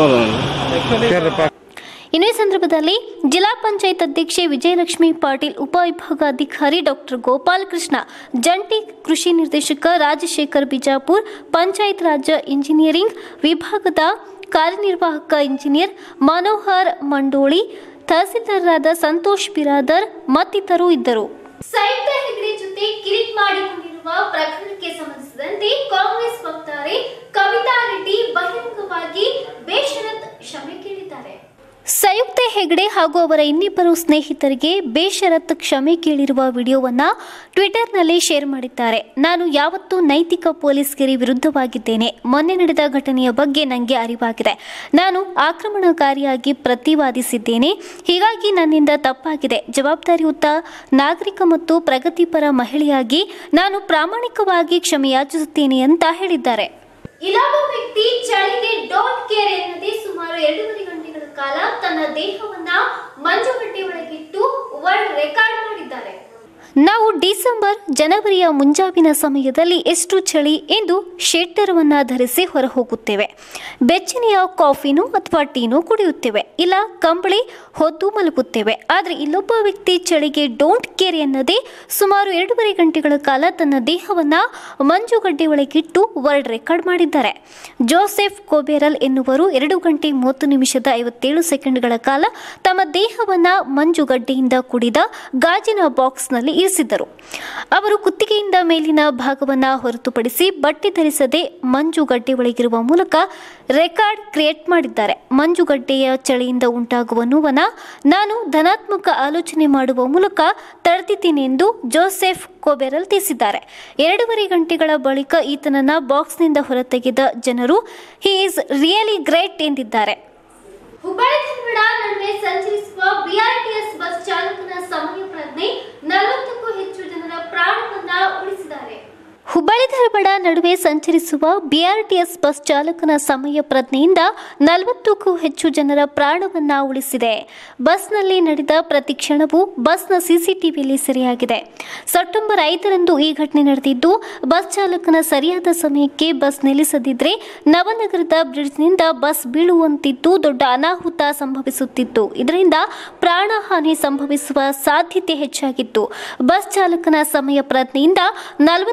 ಇನ್ನು ಈ ಸಂದರ್ಭದಲ್ಲಿ ಜಿಲ್ಲಾ ಪಂಚಾಯತ್ ಅಧ್ಯಕ್ಷೆ ವಿಜಯಲಕ್ಷ್ಮಿ ಪಾಟೀಲ್ ಉಪವಿಭಾಗಾಧಿಕಾರಿ doctor Gopal Krishna ಜಂಟಿ ಕೃಷಿ ನಿರ್ದೇಶಕ Rajashekhar Bijapur panchayat raj engineering ವಿಭಾಗದ ಕಾರ್ಯನಿರ್ವಾಹಕ ಇಂಜಿನಿಯರ್ ಮನೋಹರ್ ಮಂಡೋಳಿ ತಹಸೀಲ್ದಾರರಾದ ಸಂತೋಷ್ ಬಿರಾದರ್ ಮತ್ತಿತರರು ಇದ್ದರು ಸಂಯುಕ್ತ ಹೆಗ್ಡೆ ಜೊತೆ ಕಿರಿಕ್ ಮಾಡಿಕೊಂಡಿರುವ ಪ್ರಕರಣಕ್ಕೆ ಸಂಬಂಧಿಸಿದಂತೆ ಕಾಂಗ್ರೆಸ್ ವಕ್ತಾರೆ ಕವಿತಾ ರೆಡ್ಡಿ ಬಹಿರಂಗವಾಗಿ ಬೇಷರತ್ ಕ್ಷಮೆ ಕೇಳಿದ್ದಾರೆ ಸಂಯುಕ್ತ ಹೆಗ್ಡೆ ಹಾಗೂ ಅವರ ಇನ್ನಿಬ್ಬರು ಸ್ನೇಹಿತರಿಗೆ ಬೇಷರತ್ ಕ್ಷಮೆ ಕೇಳಿರುವ ವಿಡಿಯೋವನ್ನ ಟ್ವಿಟರ್ನಲ್ಲಿ ಶೇರ್ ಮಾಡಿದ್ದಾರೆ ನಾನು ಯಾವತ್ತೂ ನೈತಿಕ ಪೊಲೀಸ್ಗಿರಿ ವಿರುದ್ಧವಾಗಿದ್ದೇನೆ ಮೊನ್ನೆ ನಡೆದ ಘಟನೆಯ ಬಗ್ಗೆ ನನಗೆ ಅರಿವಾಗಿದೆ ನಾನು ಆಕ್ರಮಣಕಾರಿಯಾಗಿ ಪ್ರತಿವಾದಿಸಿದ್ದೇನೆ ಹೀಗಾಗಿ ನನ್ನಿಂದ ತಪ್ಪಾಗಿದೆ ಜವಾಬ್ದಾರಿಯುತ ನಾಗರಿಕ ಮತ್ತು ಪ್ರಗತಿಪರ ಮಹಿಳೆಯಾಗಿ ನಾನು ಪ್ರಾಮಾಣಿಕವಾಗಿ ಕ್ಷಮೆಯಾಚಿಸುತ್ತೇನೆ ಅಂತ ಹೇಳಿದ್ದಾರೆ ಇಲ್ಲೊಬ್ಬ ವ್ಯಕ್ತಿ ಚಳಿಗೆ ಡೋಂಟ್ ಕೇರ್ ಎನ್ನದೆ ಸುಮಾರು ಎರಡೂವರೆ ಗಂಟೆಗಳ ಕಾಲ ತನ್ನ ದೇಹವನ್ನ ಮಂಜುಗಡ್ಡೆ ಒಳಗಿಟ್ಟು ವರ್ಲ್ಡ್ ರೆಕಾರ್ಡ್ ಮಾಡಿದ್ದಾರೆ ನಾವು ಡಿಸೆಂಬರ್ ಜನವರಿಯ ಮುಂಜಾವಿನ ಸಮಯದಲ್ಲಿ ಎಷ್ಟು ಚಳಿ ಎಂದು ಶೆಟ್ಟರವನ್ನ ಧರಿಸಿ ಹೊರಹೋಗುತ್ತೇವೆ ಬೆಚ್ಚನೆಯ ಕಾಫಿನೂ ಅಥವಾ ಟೀನೂ ಕುಡಿಯುತ್ತೇವೆ ಇಲ್ಲ ಕಂಬಳಿ ಹೊದ್ದು ಮಲಗುತ್ತೇವೆ ಆದರೆ ಇಲ್ಲೊಬ್ಬ ವ್ಯಕ್ತಿ ಚಳಿಗೆ ಡೋಂಟ್ ಕೇರ್ ಎನ್ನದೇ ಸುಮಾರು ಎರಡೂವರೆ ಗಂಟೆಗಳ ಕಾಲ ತನ್ನ ದೇಹವನ್ನ ಮಂಜುಗಡ್ಡೆ ಒಳಗಿಟ್ಟು ವರ್ಲ್ಡ್ ರೆಕಾರ್ಡ್ ಮಾಡಿದ್ದಾರೆ ಜೋಸೆಫ್ ಕೋಬೇರಲ್ ಎನ್ನುವರು ಎರಡು ಗಂಟೆ ಮೂವತ್ತು ನಿಮಿಷದ ಐವತ್ತೇಳು ಸೆಕೆಂಡ್ಗಳ ಕಾಲ ತಮ್ಮ ದೇಹವನ್ನ ಮಂಜುಗಡ್ಡೆಯಿಂದ ಕುಡಿದ ಗಾಜಿನ ಬಾಕ್ಸ್ನಲ್ಲಿ ಇರಿಸಿದ್ದರು ಅವರು ಕುತ್ತಿಗೆಯಿಂದ ಮೇಲಿನ ಭಾಗವನ್ನ ಹೊರತುಪಡಿಸಿ ಬಟ್ಟೆ ಧರಿಸದೆ ಮಂಜುಗಡ್ಡೆ ಒಳಗಿರುವ ಮೂಲಕ ರೆಕಾರ್ಡ್ ಕ್ರಿಯೇಟ್ ಮಾಡಿದ್ದಾರೆ ಮಂಜುಗಡ್ಡೆಯ ಚಳಿಯಿಂದ ಉಂಟಾಗುವ ನೋವನ್ನ ನಾನು ಧನಾತ್ಮಕ ಆಲೋಚನೆ ಮಾಡುವ ಮೂಲಕ ತಡೆದಿದ್ದೀನಿ ಎಂದು ಜೋಸೆಫ್ ಕೋಬೆರಲ್ ತಿಳಿಸಿದ್ದಾರೆ ಎರಡೂವರೆ ಗಂಟೆಗಳ ಬಳಿಕ ಈತನನ್ನ ಬಾಕ್ಸ್ನಿಂದ ಹೊರತೆಗೆದ ಜನರು ಹಿ ಈಸ್ ರಿಯಲಿ ಗ್ರೇಟ್ ಎಂದಿದ್ದಾರೆ ಹುಬ್ಬಳ್ಳಿ ಧಾರವಾಡ ನಡುವೆ ಸಂಚರಿಸುವ ಬಿಆರ್ಟಿಎಸ್ ಬಸ್ ಚಾಲಕನ ಸಮಯ ಪ್ರಜ್ಞೆ ನಲವತ್ತಕ್ಕೂ ಹೆಚ್ಚು ಜನರ ಪ್ರಾಣವನ್ನ ಉಳಿಸಿದ್ದಾರೆ ಹುಬ್ಬಳ್ಳಿ ಧಾರವಾಡ ನಡುವೆ ಸಂಚರಿಸುವ ಬಿಆರ್ಟಿಎಸ್ ಬಸ್ ಚಾಲಕನ ಸಮಯ ಪ್ರಜ್ಞೆಯಿಂದ ನಲವತ್ತಕ್ಕೂ ಹೆಚ್ಚು ಜನರ ಪ್ರಾಣವನ್ನ ಉಳಿಸಿದೆ ಬಸ್ನಲ್ಲಿ ನಡೆದ ಪ್ರತಿ ಕ್ಷಣವೂ ಬಸ್ನ ಸಿಸಿಟಿವಿಯಲ್ಲಿ ಸೆರೆಯಾಗಿದೆ ಸೆಪ್ಟೆಂಬರ್ ಐದರಂದು ಈ ಘಟನೆ ನಡೆದಿದ್ದು ಬಸ್ ಚಾಲಕನ ಸರಿಯಾದ ಸಮಯಕ್ಕೆ ಬಸ್ ನಿಲ್ಲಿಸದಿದ್ರೆ ನವನಗರದ ಬ್ರಿಡ್ಜ್ನಿಂದ ಬಸ್ ಬೀಳುವಂತಿದ್ದು ದೊಡ್ಡ ಅನಾಹುತ ಸಂಭವಿಸುತ್ತಿತ್ತು ಇದರಿಂದ ಪ್ರಾಣಹಾನಿ ಸಂಭವಿಸುವ ಸಾಧ್ಯತೆ ಹೆಚ್ಚಾಗಿತ್ತು ಬಸ್ ಚಾಲಕನ ಸಮಯ ಪ್ರಜ್ಞೆಯಿಂದ ನಲವತ್ತಕ್ಕೂ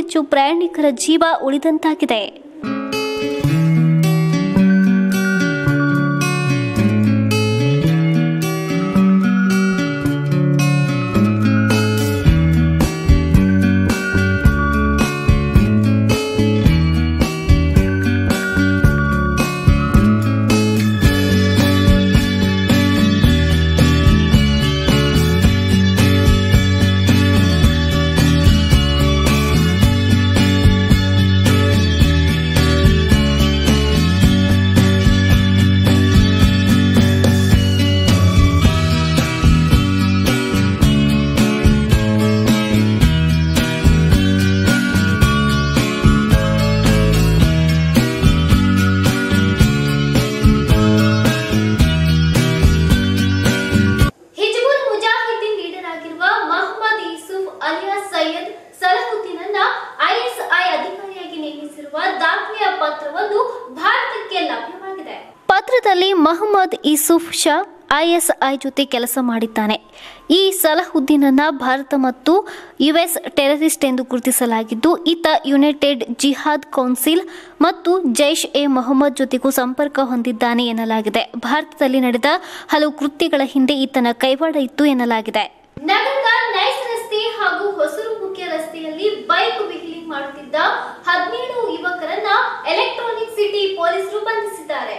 ಹೆಚ್ಚು ಪ್ರಯಾಣಿಕರ ಜೀವ ಉಳಿದಂತಾಗಿದೆ ಹಿಜ್ಬುಲ್ ಮುಜಾಹಿದ್ದೀನ್ ಲೀಡರ್ ಆಗಿರುವ ಮಹಮ್ಮದ್ ಯೂಸುಫ್ ಅಲಿಯಾಸ್ ಸೈಯದ್ ಸಲಹುದ್ದೀನನ್ನ ಐಎಸ್ಐ ಅಧಿಕಾರಿಯಾಗಿ ನೇಮಿಸಿರುವ ದಾಖಲೆಯ ಪತ್ರವೊಂದು ಭಾರತಕ್ಕೆ ಲಭ್ಯವಾಗಿದೆ ಪತ್ರದಲ್ಲಿ ಮಹಮ್ಮದ್ ಇಸುಫ್ ಶಾ ಐಎಸ್ಐ ಜೊತೆ ಕೆಲಸ ಮಾಡಿದ್ದಾನೆ ಈ ಸಲಹುದ್ದೀನನ್ನ ಭಾರತ ಮತ್ತು ಯುಎಸ್ ಟೆರರಿಸ್ಟ್ ಎಂದು ಗುರುತಿಸಲಾಗಿದ್ದು ಈತ ಯುನೈಟೆಡ್ ಜಿಹಾದ್ ಕೌನ್ಸಿಲ್ ಮತ್ತು ಜೈಷ್ ಎ ಮೊಹಮ್ಮದ್ ಜೊತೆಗೂ ಸಂಪರ್ಕ ಹೊಂದಿದ್ದಾನೆ ಎನ್ನಲಾಗಿದೆ ಭಾರತದಲ್ಲಿ ನಡೆದ ಹಲವು ಕೃತ್ಯಗಳ ಹಿಂದೆ ಈತನ ಕೈವಾಡ ಇತ್ತು ಎನ್ನಲಾಗಿದೆ ನಗರದ ನೈಸ್ ರಸ್ತೆ ಹಾಗೂ ಹೊಸೂರು ಮುಖ್ಯ ರಸ್ತೆಯಲ್ಲಿ ಬೈಕ್ ವಿಹಿಲಿಂಗ್ ಮಾಡುತ್ತಿದ್ದ ಹದಿನೇಳು ಯುವಕರನ್ನ ಎಲೆಕ್ಟ್ರಾನಿಕ್ ಸಿಟಿ ಪೊಲೀಸರು ಬಂಧಿಸಿದ್ದಾರೆ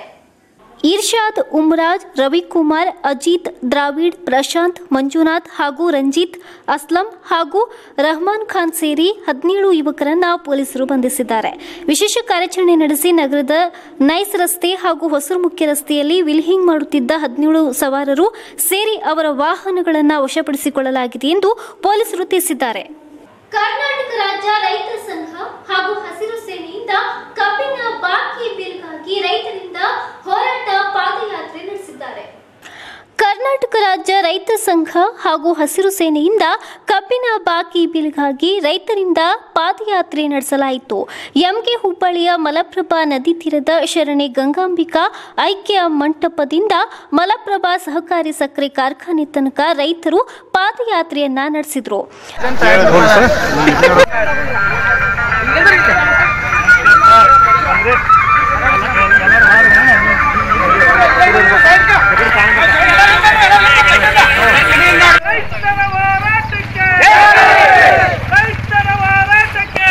ಇರ್ಷಾದ್ ಉಮ್ರಾಜ್ ರವಿಕುಮಾರ್ ಅಜಿತ್ ದ್ರಾವಿಡ್ ಪ್ರಶಾಂತ್ ಮಂಜುನಾಥ್ ಹಾಗೂ ರಂಜಿತ್ ಅಸ್ಲಂ ಹಾಗೂ ರಹಮಾನ್ ಖಾನ್ ಸೇರಿ ಹದಿನೇಳು ಯುವಕರನ್ನ ಪೊಲೀಸರು ಬಂಧಿಸಿದ್ದಾರೆ ವಿಶೇಷ ಕಾರ್ಯಾಚರಣೆ ನಡೆಸಿ ನಗರದ ನೈಸ್ ರಸ್ತೆ ಹಾಗೂ ಹೊಸೂರು ಮುಖ್ಯ ರಸ್ತೆಯಲ್ಲಿ ವಿಲ್ಹಿಂಗ್ ಮಾಡುತ್ತಿದ್ದ ಹದಿನೇಳು ಸವಾರರು ಸೇರಿ ಅವರ ವಾಹನಗಳನ್ನು ವಶಪಡಿಸಿಕೊಳ್ಳಲಾಗಿದೆ ಎಂದು ಪೊಲೀಸರು ತಿಳಿಸಿದ್ದಾರೆ ಕರ್ನಾಟಕ ರಾಜ್ಯ ರೈತ ಸಂಘ ಹಾಗೂ ಹಸಿರು ಸೇನೆಯಿಂದ ಕಬ್ಬಿನ ಬಾಕಿ ಬಿಲ್ಗಾಗಿ ರೈತರಿಂದ ಹೋರಾಟ ಪಾದಯಾತ್ರೆ ನಡೆಸಿದ್ದಾರೆ ಕರ್ನಾಟಕ ರಾಜ್ಯ ರೈತ ಸಂಘ ಹಾಗೂ ಹಸಿರು ಸೇನೆಯಿಂದ ಕಬ್ಬಿನ ಬಾಕಿ ಬಿಲ್ಗಾಗಿ ರೈತರಿಂದ ಪಾದಯಾತ್ರೆ ನಡೆಸಲಾಯಿತು ಎಂಕೆ ಹುಬ್ಬಳ್ಳಿಯ ಮಲಪ್ರಭಾ ನದಿ ತೀರದ ಶರಣೆ ಗಂಗಾಂಬಿಕಾ ಐಕ್ಯ ಮಂಟಪದಿಂದ ಮಲಪ್ರಭಾ ಸಹಕಾರಿ ಸಕ್ಕರೆ ಕಾರ್ಖಾನೆ ತನಕ ರೈತರು ಪಾದಯಾತ್ರೆಯನ್ನ ನಡೆಸಿದ್ರು ರೈತರ ಹೋರಾಟಕ್ಕೆ ರೈತರ ಹೋರಾಟಕ್ಕೆ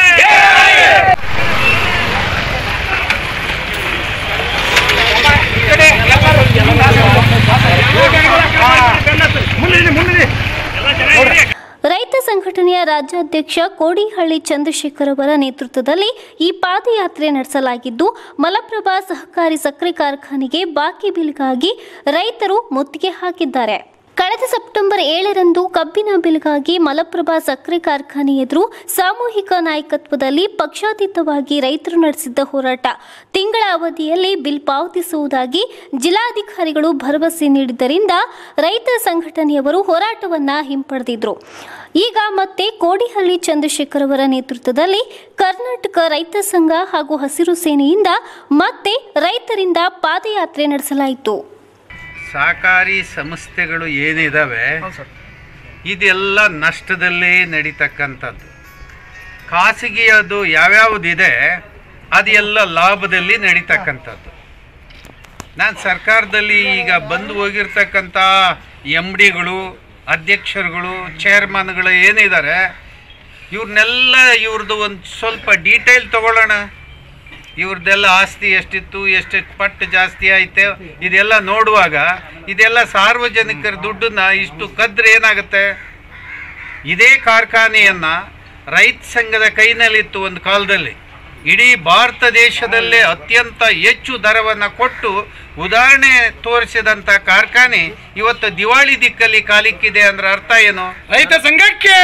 ರೈತ ಸಂಘಟನೆಯ ರಾಜ್ಯಾಧ್ಯಕ್ಷ ಕೋಡಿಹಳ್ಳಿ ಚಂದ್ರಶೇಖರ್ ಅವರ ನೇತೃತ್ವದಲ್ಲಿ ಈ ಪಾದಯಾತ್ರೆ ನಡೆಸಲಾಗಿದ್ದು ಮಲಪ್ರಭಾ ಸಹಕಾರಿ ಸಕ್ಕರೆ ಕಾರ್ಖಾನೆಗೆ ಬಾಕಿ ಬಿಲ್ಗಾಗಿ ರೈತರು ಮುತ್ತಿಗೆ ಹಾಕಿದ್ದಾರೆ ಕಳೆದ ಸೆಪ್ಟೆಂಬರ್ ಏಳರಂದು ಕಬ್ಬಿನ ಬಿಲ್ಗಾಗಿ ಮಲಪ್ರಭಾ ಸಕ್ಕರೆ ಕಾರ್ಖಾನೆ ಎದುರು ಸಾಮೂಹಿಕ ನಾಯಕತ್ವದಲ್ಲಿ ಪಕ್ಷಾತೀತವಾಗಿ ರೈತರು ನಡೆಸಿದ್ದ ಹೋರಾಟ ತಿಂಗಳ ಅವಧಿಯಲ್ಲಿ ಬಿಲ್ ಪಾವತಿಸುವುದಾಗಿ ಜಿಲ್ಲಾಧಿಕಾರಿಗಳು ಭರವಸೆ ನೀಡಿದ್ದರಿಂದ ರೈತ ಸಂಘಟನೆಯವರು ಹೋರಾಟವನ್ನ ಹಿಂಪಡೆದಿದ್ರು ಈಗ ಮತ್ತೆ ಕೋಡಿಹಳ್ಳಿ ಚಂದ್ರಶೇಖರ್ ಅವರ ನೇತೃತ್ವದಲ್ಲಿ ಕರ್ನಾಟಕ ರೈತ ಸಂಘ ಹಾಗೂ ಹಸಿರು ಸೇನೆಯಿಂದ ಮತ್ತೆ ರೈತರಿಂದ ಪಾದಯಾತ್ರೆ ನಡೆಸಲಾಯಿತು ಸಹಕಾರಿ ಸಂಸ್ಥೆಗಳು ಏನಿದಾವೆ ಇದೆಲ್ಲ ನಷ್ಟದಲ್ಲೇ ನಡೀತಕ್ಕಂಥದ್ದು ಖಾಸಗಿಯದು ಯಾವ್ಯಾವುದಿದೆ ಅದೆಲ್ಲ ಲಾಭದಲ್ಲಿ ನಡೀತಕ್ಕಂಥದ್ದು ನಾನು ಸರ್ಕಾರದಲ್ಲಿ ಈಗ ಬಂದು ಹೋಗಿರ್ತಕ್ಕಂಥ ಎಮ್ ಡಿಗಳು ಅಧ್ಯಕ್ಷರುಗಳು ಚೇರ್ಮನ್ಗಳು ಏನಿದ್ದಾರೆ ಇವ್ರನ್ನೆಲ್ಲ ಇವ್ರದ್ದು ಒಂದು ಸ್ವಲ್ಪ ಡೀಟೇಲ್ ತಗೊಳ್ಳೋಣ ಇವ್ರದ್ದೆಲ್ಲ ಆಸ್ತಿ ಎಷ್ಟಿತ್ತು ಎಷ್ಟೆಷ್ಟು ಪಟ್ಟು ಜಾಸ್ತಿ ಐತೆ ಇದೆಲ್ಲ ನೋಡುವಾಗ ಇದೆಲ್ಲ ಸಾರ್ವಜನಿಕರ ದುಡ್ಡನ್ನ ಇಷ್ಟು ಕದ್ರೆ ಏನಾಗುತ್ತೆ ಇದೇ ಕಾರ್ಖಾನೆಯನ್ನ ರೈತ ಸಂಘದ ಕೈನಲ್ಲಿತ್ತು ಒಂದು ಕಾಲದಲ್ಲಿ ಇಡೀ ಭಾರತ ದೇಶದಲ್ಲೇ ಅತ್ಯಂತ ಹೆಚ್ಚು ದರವನ್ನು ಕೊಟ್ಟು ಉದಾಹರಣೆ ತೋರಿಸಿದಂಥ ಕಾರ್ಖಾನೆ ಇವತ್ತು ದಿವಾಳಿ ದಿಕ್ಕಲ್ಲಿ ಕಾಲಿಕ್ಕಿದೆ ಅಂದ್ರೆ ಅರ್ಥ ಏನು ರೈತ ಸಂಘಕ್ಕೆ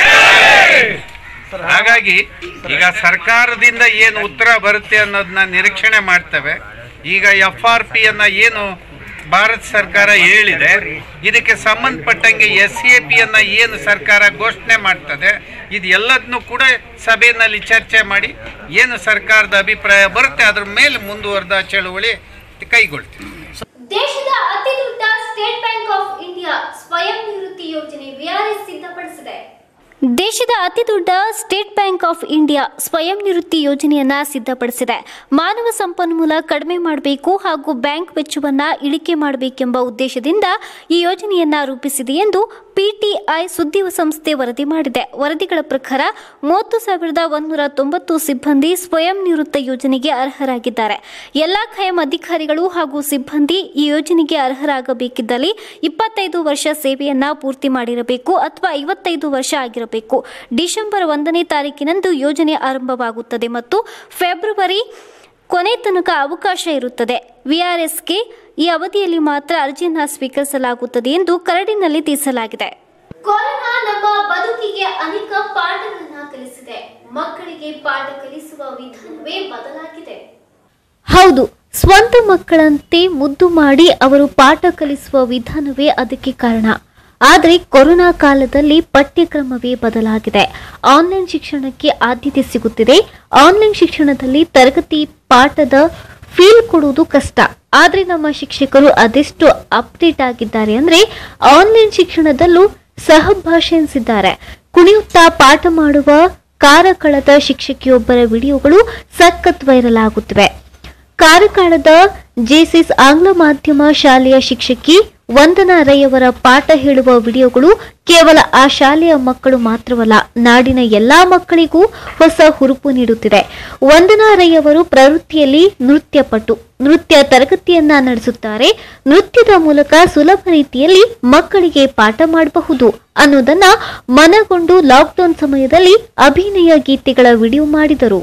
ಹಾಗಾಗಿ ಈಗ ಸರ್ಕಾರದಿಂದ ಏನು ಉತ್ತರ ಬರುತ್ತೆ ಅನ್ನೋದನ್ನ ನಿರೀಕ್ಷಣೆ ಮಾಡ್ತೇವೆ ಈಗ ಎಫ್ ಆರ್ ಪಿ ಅನ್ನ ಏನು ಭಾರತ ಸರ್ಕಾರ ಹೇಳಿದೆ ಇದಕ್ಕೆ ಸಂಬಂಧಪಟ್ಟಂಗೆ ಎಸ್ ಎ ಪಿ ಅನ್ನ ಏನು ಸರ್ಕಾರ ಘೋಷಣೆ ಮಾಡ್ತದೆ ಇದು ಎಲ್ಲದನ್ನು ಕೂಡ ಸಭೆಯಲ್ಲಿ ಚರ್ಚೆ ಮಾಡಿ ಏನು ಸರ್ಕಾರದ ಅಭಿಪ್ರಾಯ ಬರುತ್ತೆ ಅದ್ರ ಮೇಲೆ ಮುಂದುವರೆದ ಚಳುವಳಿ ಕೈಗೊಳ್ತೀವಿ ದೇಶದ ಅತಿ ದೊಡ್ಡ ಸ್ಟೇಟ್ ಬ್ಯಾಂಕ್ ಆಫ್ ಇಂಡಿಯಾ ಸ್ವಯಂ ನಿವೃತ್ತಿ ಯೋಜನೆ ವಿಆರ್ಎಸ್ ಸಿದ್ಧಪಡಿಸಿದೆ ದೇಶದ ಅತಿದೊಡ್ಡ ಸ್ಟೇಟ್ ಬ್ಯಾಂಕ್ ಆಫ್ ಇಂಡಿಯಾ ಸ್ವಯಂ ನಿವೃತ್ತಿ ಯೋಜನೆಯನ್ನ ಸಿದ್ಧಪಡಿಸಿದೆ ಮಾನವ ಸಂಪನ್ಮೂಲ ಕಡಿಮೆ ಮಾಡಬೇಕು ಹಾಗೂ ಬ್ಯಾಂಕ್ ವೆಚ್ಚವನ್ನ ಇಳಿಕೆ ಮಾಡಬೇಕೆಂಬ ಉದ್ದೇಶದಿಂದ ಈ ಯೋಜನೆಯನ್ನ ರೂಪಿಸಿದೆ ಎಂದು ಪಿಟಿಐ ಸುದ್ದಿ ಸಂಸ್ಥೆ ವರದಿ ಮಾಡಿದೆ ವರದಿಗಳ ಪ್ರಕಾರ ಮೂವತ್ತು ಸಾವಿರದ ಒಂದೂರ ತೊಂಬತ್ತು ಸಿಬ್ಬಂದಿ ಸ್ವಯಂ ನಿವೃತ್ತ ಯೋಜನೆಗೆ ಅರ್ಹರಾಗಿದ್ದಾರೆ ಎಲ್ಲಾ ಖಾಯಂ ಅಧಿಕಾರಿಗಳು ಹಾಗೂ ಸಿಬ್ಬಂದಿ ಈ ಯೋಜನೆಗೆ ಅರ್ಹರಾಗಬೇಕಿದ್ದಲ್ಲಿ ಇಪ್ಪತ್ತೈದು ವರ್ಷ ಸೇವೆಯನ್ನ ಪೂರ್ತಿ ಮಾಡಿರಬೇಕು ಅಥವಾ ಐವತ್ತೈದು ವರ್ಷ ಆಗಿರಬೇಕು ಡಿಸೆಂಬರ್ ಒಂದನೇ ತಾರೀಕಿನಂದು ಯೋಜನೆ ಆರಂಭವಾಗುತ್ತದೆ ಮತ್ತು ಫೆಬ್ರವರಿ ಕೊನೆ ತನಕ ಅವಕಾಶ ಇರುತ್ತದೆ ವಿಆರ್ಎಸ್ಗೆ ಈ ಅವಧಿಯಲ್ಲಿ ಮಾತ್ರ ಅರ್ಜಿಯನ್ನು ಸ್ವೀಕರಿಸಲಾಗುತ್ತದೆ ಎಂದು ಕರಡಿನಲ್ಲಿ ತಿಳಿಸಲಾಗಿದೆ ಕೊರೋನಾ ನಮ್ಮ ಬದುಕಿಗೆ ಅನೇಕ ಪಾಠಗಳನ್ನ ಕಲಿಸಿದೆ ಮಕ್ಕಳಿಗೆ ಪಾಠ ಕಲಿಸುವ ವಿಧಾನವೇ ಬದಲಾಗಿದೆ ಹೌದು ಸ್ವಂತ ಮಕ್ಕಳಂತೆ ಮುದ್ದು ಮಾಡಿ ಅವರು ಪಾಠ ಕಲಿಸುವ ವಿಧಾನವೇ ಅದಕ್ಕೆ ಕಾರಣ ಆದರೆ ಕೊರೋನಾ ಕಾಲದಲ್ಲಿ ಪಠ್ಯಕ್ರಮವೇ ಬದಲಾಗಿದೆ ಆನ್ಲೈನ್ ಶಿಕ್ಷಣಕ್ಕೆ ಆದ್ಯತೆ ಸಿಗುತ್ತಿದೆ ಆನ್ಲೈನ್ ಶಿಕ್ಷಣದಲ್ಲಿ ತರಗತಿ ಪಾಠದ ಫೀಲ್ ಕೊಡುವುದು ಕಷ್ಟ ಆದರೆ ನಮ್ಮ ಶಿಕ್ಷಕರು ಅದೆಷ್ಟು ಅಪ್ಡೇಟ್ ಆಗಿದ್ದಾರೆ ಅಂದ್ರೆ ಆನ್ಲೈನ್ ಶಿಕ್ಷಣದಲ್ಲೂ ಸಹಭಾಷೆ ಎನಿಸಿದ್ದಾರೆ ಕುಣಿಯುತ್ತಾ ಪಾಠ ಮಾಡುವ ಕಾರಕಳದ ಶಿಕ್ಷಕಿಯೊಬ್ಬರ ವಿಡಿಯೋಗಳು ಸಖತ್ ವೈರಲ್ ಆಗುತ್ತಿವೆ ಕಾರಕಾಳದ ಜೆಸಿಸ್ ಆಂಗ್ಲ ಮಾಧ್ಯಮ ಶಾಲೆಯ ಶಿಕ್ಷಕಿ ವಂದನಾ ರೈಯವರ ಪಾಠ ಹೇಳುವ ವಿಡಿಯೋಗಳು ಕೇವಲ ಆ ಶಾಲೆಯ ಮಕ್ಕಳು ಮಾತ್ರವಲ್ಲ ನಾಡಿನ ಎಲ್ಲಾ ಮಕ್ಕಳಿಗೂ ಹೊಸ ಹುರುಪು ನೀಡುತ್ತಿದೆ ವಂದನಾ ರೈಯವರು ಪ್ರವೃತ್ತಿಯಲ್ಲಿ ನೃತ್ಯ ಪಟು ನೃತ್ಯ ತರಗತಿಯನ್ನ ನಡೆಸುತ್ತಾರೆ ನೃತ್ಯದ ಮೂಲಕ ಸುಲಭ ರೀತಿಯಲ್ಲಿ ಮಕ್ಕಳಿಗೆ ಪಾಠ ಮಾಡಬಹುದು ಅನ್ನೋದನ್ನ ಮನಗೊಂಡು ಲಾಕ್ಡೌನ್ ಸಮಯದಲ್ಲಿ ಅಭಿನಯ ಗೀತೆಗಳ ವಿಡಿಯೋ ಮಾಡಿದರು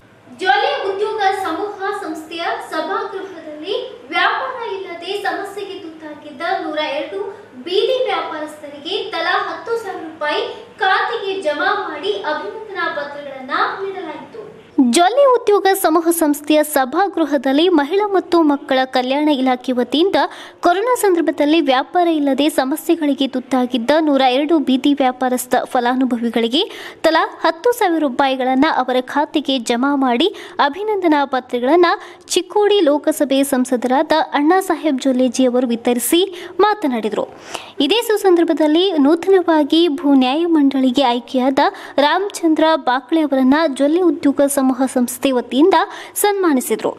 ಜೊಲೆ ಉದ್ಯೋಗ ಸಮೂಹ ಸಂಸ್ಥೆಯ ಸಭಾಗೃಹದಲ್ಲಿ ವ್ಯಾಪಾರ ಇಲ್ಲದೆ ಸಮಸ್ಯೆಗೆ ತುತ್ತಾಗಿದ್ದ ನೂರ ಎರಡು ಬೀದಿ ವ್ಯಾಪಾರಸ್ಥರಿಗೆ ತಲಾ ಹತ್ತು ಸಾವಿರ ರೂಪಾಯಿ ಖಾತೆಗೆ ಜಮಾ ಮಾಡಿ ಅಭಿನಂದನಾ ಪತ್ರಗಳನ್ನ ನೀಡಲಾಯಿತು ಜೊಲ್ಲೆ ಉದ್ಯೋಗ ಸಮೂಹ ಸಂಸ್ಥೆಯ ಸಭಾಗೃಹದಲ್ಲಿ ಮಹಿಳಾ ಮತ್ತು ಮಕ್ಕಳ ಕಲ್ಯಾಣ ಇಲಾಖೆ ವತಿಯಿಂದ ಕೊರೋನಾ ಸಂದರ್ಭದಲ್ಲಿ ವ್ಯಾಪಾರ ಇಲ್ಲದೆ ಸಮಸ್ಯೆಗಳಿಗೆ ತುತ್ತಾಗಿದ್ದ ನೂರ ಎರಡು ಬೀದಿ ವ್ಯಾಪಾರಸ್ಥ ಫಲಾನುಭವಿಗಳಿಗೆ ತಲಾ ಹತ್ತು ಸಾವಿರ ರೂಪಾಯಿಗಳನ್ನು ಅವರ ಖಾತೆಗೆ ಜಮಾ ಮಾಡಿ ಅಭಿನಂದನಾ ಪತ್ರಗಳನ್ನು ಚಿಕ್ಕೋಡಿ ಲೋಕಸಭೆ ಸಂಸದರಾದ ಅಣ್ಣಾ ಸಾಹೇಬ್ ಜೊಲ್ಲೆಜಿ ಅವರು ವಿತರಿಸಿ ಮಾತನಾಡಿದರು ಇದೇ ಸುಸಂದರ್ಭದಲ್ಲಿ ನೂತನವಾಗಿ ಭೂ ನ್ಯಾಯ ಮಂಡಳಿಗೆ ಆಯ್ಕೆಯಾದ ರಾಮಚಂದ್ರ ಬಾಕ್ಳೆ ಅವರನ್ನ ಜೊಲ್ಲೆ ಉದ್ಯೋಗ ಸಮೂಹ ಸಂಸ್ಥೆ ವತಿಯಿಂದ ಸನ್ಮಾನಿಸಿದರು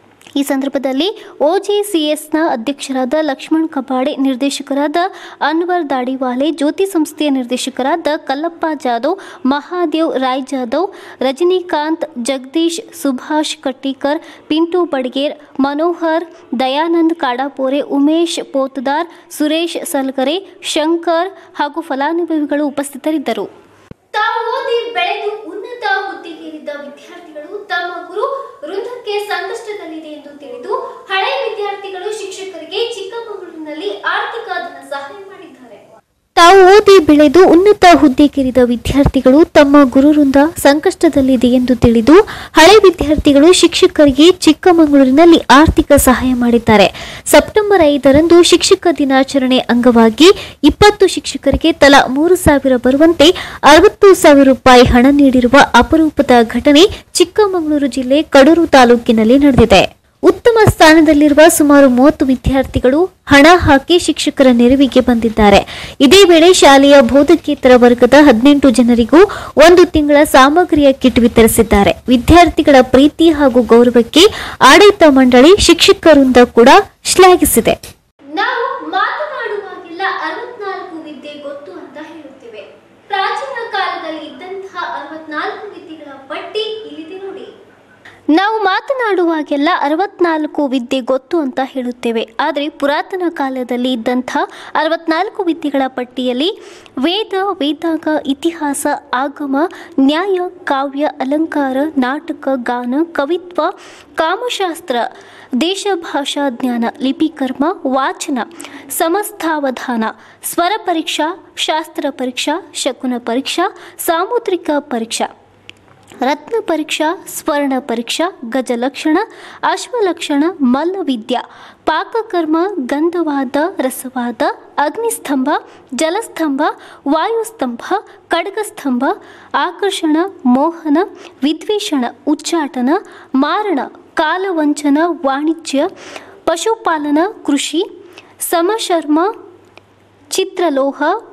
ಈ ಸಂದರ್ಭದಲ್ಲಿ ಒಜೆಸಿಎಸ್ನ ಅಧ್ಯಕ್ಷರಾದ ಲಕ್ಷ್ಮಣ್ ಕಬಾಡೆ ನಿರ್ದೇಶಕರಾದ ಅನ್ವರ್ ದಾಡಿವಾಲೆ ಜ್ಯೋತಿ ಸಂಸ್ಥೆಯ ನಿರ್ದೇಶಕರಾದ ಕಲ್ಲಪ್ಪ ಜಾಧವ್ ಮಹಾದೇವ್ ರಾಯ್ ಜಾಧವ್ ರಜನಿಕಾಂತ್ ಜಗದೀಶ್ ಸುಭಾಷ್ ಕಟ್ಟಿಕರ್ ಪಿಂಟು ಬಡ್ಗೇರ್ ಮನೋಹರ್ ದಯಾನಂದ್ ಕಾಡಾಪೋರೆ ಉಮೇಶ್ ಪೋತದಾರ್ ಸುರೇಶ್ ಸಲ್ಗರೆ ಶಂಕರ್ ಹಾಗೂ ಫಲಾನುಭವಿಗಳು ಉಪಸ್ಥಿತರಿದ್ದರು ತಾವು ಓದಿ ಬೆಳೆದು ಉನ್ನತ ಹುದ್ದೆಗೇರಿದ್ದ ವಿದ್ಯಾರ್ಥಿಗಳು ತಮ್ಮ ಗುರು ವೃಂದಕ್ಕೆ ಸಂಕಷ್ಟದಲ್ಲಿದೆ ಎಂದು ತಿಳಿದು ಹಳೆ ವಿದ್ಯಾರ್ಥಿಗಳು ಶಿಕ್ಷಕರಿಗೆ ಚಿಕ್ಕಮಗಳೂರಿನಲ್ಲಿ ಆರ್ಥಿಕ ಧನ ಸಹಾಯ ಮಾಡಿದ್ದಾರೆ ತಾವು ಓದಿ ಬೆಳೆದು ಉನ್ನತ ಹುದ್ದೆಗೇರಿದ ವಿದ್ಯಾರ್ಥಿಗಳು ತಮ್ಮ ಗುರುವೃಂದ ಸಂಕಷ್ಟದಲ್ಲಿದೆ ಎಂದು ತಿಳಿದು ಹಳೆ ವಿದ್ಯಾರ್ಥಿಗಳು ಶಿಕ್ಷಕರಿಗೆ ಚಿಕ್ಕಮಗಳೂರಿನಲ್ಲಿ ಆರ್ಥಿಕ ಸಹಾಯ ಮಾಡಿದ್ದಾರೆ ಸೆಪ್ಟೆಂಬರ್ ಐದರಂದು ಶಿಕ್ಷಕ ದಿನಾಚರಣೆ ಅಂಗವಾಗಿ ಇಪ್ಪತ್ತು ಶಿಕ್ಷಕರಿಗೆ ತಲಾ ಮೂರು ಸಾವಿರ ಬರುವಂತೆ ಅರವತ್ತು ಸಾವಿರ ರೂಪಾಯಿ ಹಣ ನೀಡಿರುವ ಅಪರೂಪದ ಘಟನೆ ಚಿಕ್ಕಮಗಳೂರು ಜಿಲ್ಲೆ ಕಡೂರು ತಾಲೂಕಿನಲ್ಲಿ ನಡೆದಿದೆ ಉತ್ತಮ ಸ್ಥಾನದಲ್ಲಿರುವ ಸುಮಾರು ಮೂವತ್ತು ವಿದ್ಯಾರ್ಥಿಗಳು ಹಣ ಹಾಕಿ ಶಿಕ್ಷಕರ ನೆರವಿಗೆ ಬಂದಿದ್ದಾರೆ ಇದೇ ವೇಳೆ ಶಾಲೆಯ ಬೋಧಕೇತರ ವರ್ಗದ ಹದಿನೆಂಟು ಜನರಿಗೂ ಒಂದು ತಿಂಗಳ ಸಾಮಗ್ರಿಯ ಕಿಟ್ ವಿತರಿಸಿದ್ದಾರೆ ವಿದ್ಯಾರ್ಥಿಗಳ ಪ್ರೀತಿ ಹಾಗೂ ಗೌರವಕ್ಕೆ ಆಡಳಿತ ಮಂಡಳಿ ಶಿಕ್ಷಕರಿಂದ ಕೂಡ ಶ್ಲಾಘಿಸಿದೆ ನಾವು ಮಾತನಾಡುವಾಗೆಲ್ಲ ಅರವತ್ನಾಲ್ಕು ವಿದ್ಯೆ ಗೊತ್ತು ಅಂತ ಹೇಳುತ್ತೇವೆ ಪ್ರಾಚೀನ ಕಾಲದಲ್ಲಿ ಇದ್ದಂತಹ ಅರವತ್ನಾಲ್ಕು ವಿದ್ಯೆಗಳ ಪಟ್ಟಿ ಇಲ್ಲಿದೆ ನೋಡಿ ನಾವು ಮಾತನಾಡುವಾಗೆಲ್ಲ ಅರವತ್ನಾಲ್ಕು ವಿದ್ಯೆ ಗೊತ್ತು ಅಂತ ಹೇಳುತ್ತೇವೆ ಆದರೆ ಪುರಾತನ ಕಾಲದಲ್ಲಿ ಇದ್ದಂಥ ಅರವತ್ನಾಲ್ಕು ವಿದ್ಯೆಗಳ ಪಟ್ಟಿಯಲ್ಲಿ ವೇದ ವೇದಾಗ ಇತಿಹಾಸ ಆಗಮ ನ್ಯಾಯ ಕಾವ್ಯ ಅಲಂಕಾರ ನಾಟಕ ಗಾನ ಕವಿತ್ವ ಕಾಮಶಾಸ್ತ್ರ ದೇಶ ಭಾಷಾ ಜ್ಞಾನ ಲಿಪಿಕರ್ಮ ವಾಚನ ಸಮಸ್ಥಾವಧಾನ ಸ್ವರ ಪರೀಕ್ಷಾ ಶಾಸ್ತ್ರ ಪರೀಕ್ಷಾ ಶಕುನ ಪರೀಕ್ಷಾ ಸಾಮುದ್ರಿಕ ಪರೀಕ್ಷಾ ರತ್ನ ಪರೀಕ್ಷಾ ಸ್ವರ್ಣ ಪರೀಕ್ಷಾ ಗಜಲಕ್ಷಣ ಅಶ್ವಲಕ್ಷಣ ಮಲ್ಲವಿದ್ಯಾ ಪಾಕಕರ್ಮ ಗಂಧವಾದ ರಸವಾದ ಅಗ್ನಿಸ್ತಂಭ ಜಲಸ್ತಂಭ ವಾಯುಸ್ತಂಭ ಖಡ್ಗಸ್ತಂಭ ಆಕರ್ಷಣ ಮೋಹನ ವಿದ್ವೇಷಣ ಉಚ್ಚಾಟನ ಮಾರಣ ಕಾಲವಂಚನ ವಾಣಿಜ್ಯ ಪಶುಪಾಲನ ಕೃಷಿ ಸಮಶರ್ಮ ಚಿತ್ರಲೋಹ